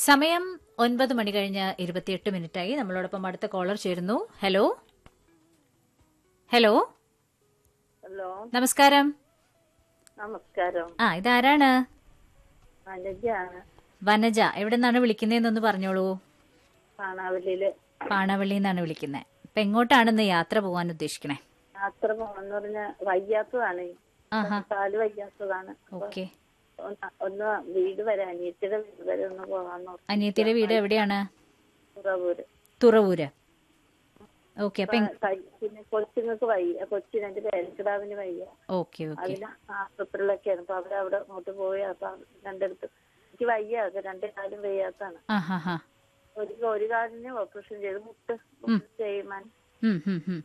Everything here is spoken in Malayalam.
സമയം ഒൻപത് മണി കഴിഞ്ഞ് ഇരുപത്തിയെട്ട് മിനിറ്റായി നമ്മളോടൊപ്പം അടുത്ത കോളർ ചേരുന്നു ഹലോ ഹലോ ഹലോ നമസ്കാരം നമസ്കാരം ആ ഇതാരാണ് വനജയാണ് വനജ എവിടെ നിന്നാണ് വിളിക്കുന്നതെന്നൊന്ന് പറഞ്ഞോളൂ കാണാവലിയില് പാണവള്ളിയിൽ നിന്നാണ് വിളിക്കുന്നത് ഇപ്പൊ എങ്ങോട്ടാണെന്ന് യാത്ര പോകാൻ ഉദ്ദേശിക്കണേ യാത്ര പോണെന്ന് പറഞ്ഞ വയ്യാത്തതാണ് ആഹാ കാല് വയ്യാത്തതാണ് അപ്പൊ ഓക്കെ ഒന്ന് ഒന്ന് വീട് വരെ അനിയത്തിയുടെ വീട് വരെ ഒന്ന് പോകാൻ നോക്കാം അനിയത്തിയുടെ വീട് എവിടെയാണ് പുറവൂര് തുറവൂര് ഓക്കെ അപ്പൊ എങ്- പിന്നെ കൊച്ചുങ്ങൾക്ക് വയ്യ കൊച്ചിന് എന്റെ പേരക്കിടാവിന് വയ്യ ഓക്കെ ഓക്കെ അതിന് ആശുപത്രിയിലൊക്കെയാണ് അപ്പൊ അവരവിടെ അങ്ങോട്ട് പോയി അപ്പൊ രണ്ടിടത്ത് എനിക്ക് വയ്യ അത് രണ്ട് കാലും വയ്യാത്താണ് ആ ഹാ ഹാ ഒരു ഒരു കാലിന് ഓപ്പറേഷൻ ചെയ്ത് മുട്ട് മുട്ട് ചെയ്യുമാൻ ഉം, ഉം, ഉം.